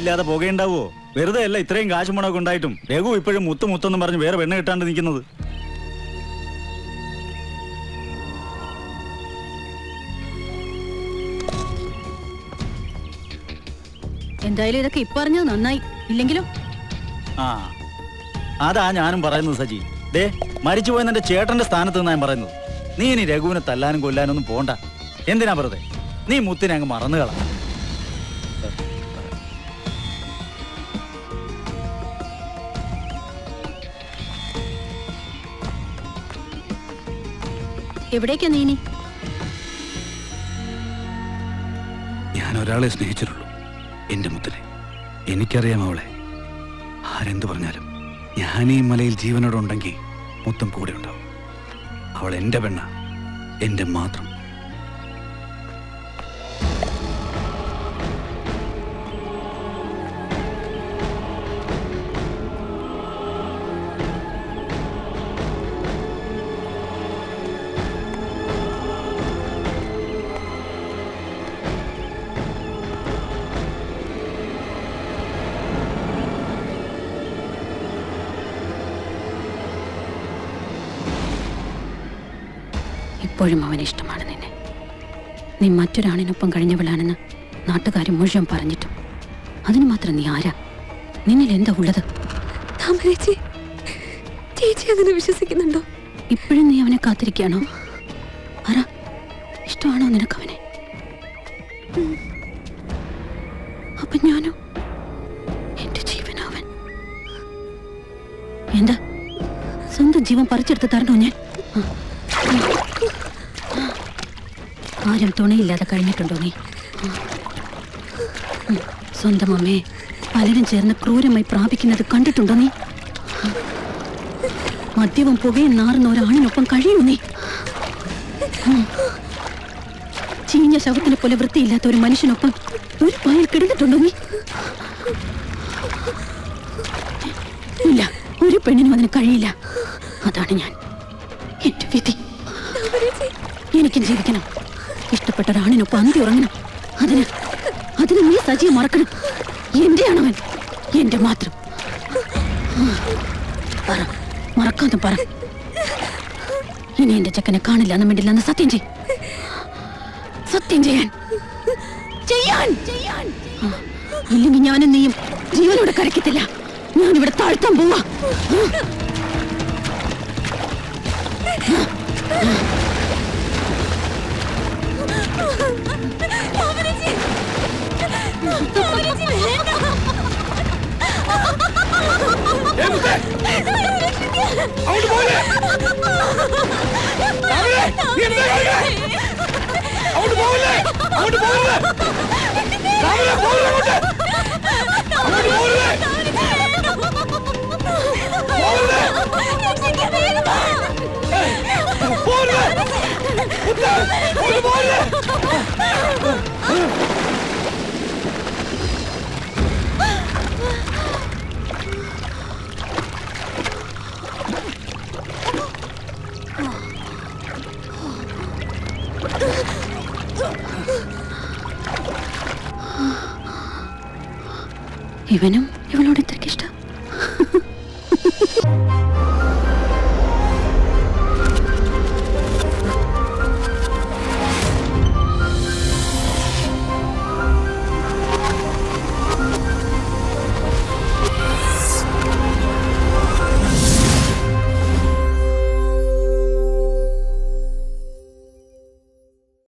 ഇല്ലാതെ പുകയുണ്ടാവോ വെറുതെ അല്ല ഇത്രയും കാശ് മുടക്കം ഉണ്ടായിട്ടും രഘു ഇപ്പോഴും മുത്ത് മുത്തെന്നും പറഞ്ഞ് വേറെ പെണ്ണ് കിട്ടാണ്ട് നിൽക്കുന്നത് എന്തായാലും ഇതൊക്കെ ഇപ്പൊ അറിഞ്ഞത് നന്നായി ഇല്ലെങ്കിലോ ആ അതാ ഞാനും പറയുന്നത് സജി ദേ മരിച്ചു പോയ നിന്റെ ചേട്ടന്റെ സ്ഥാനത്ത് നിന്നാ ഞാൻ പറയുന്നത് നീ ഇനി രഘുവിനെ തല്ലാനും കൊല്ലാനും ഒന്നും പോണ്ട എന്തിനാ വെറുതെ നീ മുത്തിനെ അങ്ങ് മറന്നുകളാ എവിടേക്കാ നീ ഇനി ഞാൻ ഒരാളെ സ്നേഹിച്ചിട്ടുള്ളൂ എന്റെ മുത്തിനെ എനിക്കറിയാം അവളെ ആരെന്ത് പറഞ്ഞാലും ഞാൻ ഈ മലയിൽ ജീവനോടെ ഉണ്ടെങ്കിൽ മുത്തും കൂടെ ഉണ്ടാവും അവൾ എന്റെ പെണ്ണ എന്റെ മാത്രം ഇപ്പോഴും അവന് ഇഷ്ടമാണ് നിന്നെ നീ മറ്റൊരാണിനൊപ്പം കഴിഞ്ഞവളാണെന്ന് നാട്ടുകാർ മുഴുവൻ പറഞ്ഞിട്ടും അതിന് മാത്രം നീ ആരാ നിന്നിൽ എന്താ ഉള്ളത് താമരേച്ചി ചേച്ചി അതിനെ വിശ്വസിക്കുന്നുണ്ടോ ഇപ്പോഴും നീ അവനെ കാത്തിരിക്കുകയാണോ പറ ഇഷ്ടമാണോ നിനക്ക് അവനെ അപ്പൊ ഞാനോ എന്റെ ജീവനവൻ എന്താ സ്വന്തം ജീവൻ പറിച്ചെടുത്ത് തരണോ ഞാൻ ആ. ആ. ആരും തുണയില്ലാതെ കഴിഞ്ഞിട്ടുണ്ടോ നീ ആ. ഉം. സ്വന്തം അമ്മയെ പലരും ചേർന്ന് ക്രൂരമായി പ്രാപിക്കുന്നത് കണ്ടിട്ടുണ്ടോ നീ മദ്യവും പുകയും നാറുന്ന ഒരാണിനൊപ്പം കഴിയൂ നീ ഉം. ചീഞ്ഞ ശവത്തിനെ പോലെ വൃത്തിയില്ലാത്ത ഒരു മനുഷ്യനൊപ്പം ഒരു പായൽ കിടന്നിട്ടുണ്ടോ നീ ഇല്ല ഒരു പെണ്ണിനും അതിന് കഴിയില്ല അതാണ് ഞാൻ എന്റെ വിധി എനിക്കും ജീവിക്കണം ഇഷ്ടപ്പെട്ട ഒരാണിനൊപ്പം അന്തി ഉറങ്ങണം അതിന് അതിന് നീ സജീവം മറക്കണം എന്റെയാണവൻ എന്റെ മാത്രം ഉം. പറ മറക്കാതെ പറ ഇനി എന്റെ ചെക്കനെ കാണില്ല എന്ന് വേണ്ടില്ല എന്ന് സത്യം ചെയ് സത്യം ചെയ്യാൻ ചെയ്യാൻ ആ, ഇല്ലെങ്കിൽ ഞാനും നീയും ജീവനോടെ കരക്കത്തില്ല ഞാനിവിടെ താഴ്ത്താൻ പോവാ ഇവനും ഇവളോട് ഇത്രയ്ക്ക് ഇഷ്ടം